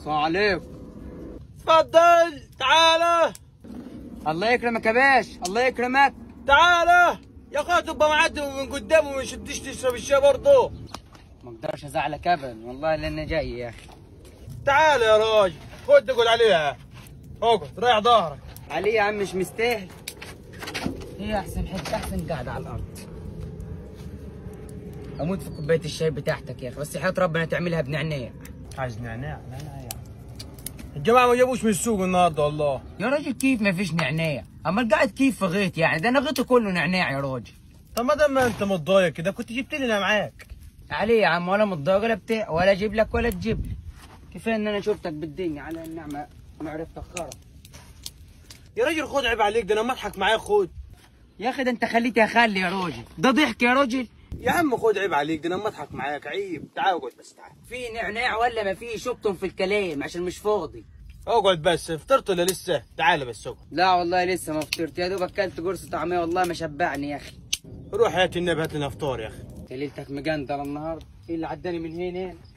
السلام عليكم تفضل تعالى الله يكرمك يا باشا الله يكرمك تعالى يا اخويا تبقى معدي من قدام وما يشدش تشرب الشاي برضه ما اقدرش ازعلك ابدا والله لاني جاي يا اخي تعالى يا راجل خد اقعد عليها اقعد رايح ظهرك علي يا عم مش مستاهل هي احسن حته احسن قاعده على الارض اموت في كوبايه الشاي بتاعتك يا اخي بس حياة ربنا تعملها بنعناع عايز نعناع نعناع يا الجماعه ما جابوش من السوق النهارده والله يا راجل كيف ما فيش نعناع اما قاعد كيف في غيط يعني ده انا غيطي كله نعناع يا راجل طب ما دام ما انت متضايق كده كنت جبت لنا معاك علي يا عم ولا متضايق ولا بتاع ولا اجيب لك ولا تجيب لي كفايه ان انا شفتك بالدنيا على النعمه ما عرفت اخرها يا راجل خد عيب عليك ده انا ما اضحك معاك خد يا اخي ده انت خليتي اخلي يا راجل ده ضحك يا راجل يا عم خد عيب عليك ده انا ما اضحك معاك عيب تعال اقعد بس تعال في نعناع ولا ما في شبتم في الكلام عشان مش فاضي اقعد بس فطرت ولا لسه تعال بس اقعد لا والله لسه ما فطرت يا دوب اكلت قرص طعميه والله ما شبعني يا اخي روح هات النبي هات لنا فطار يا اخي ليلتك مجندل النهارده ايه اللي عداني من هنا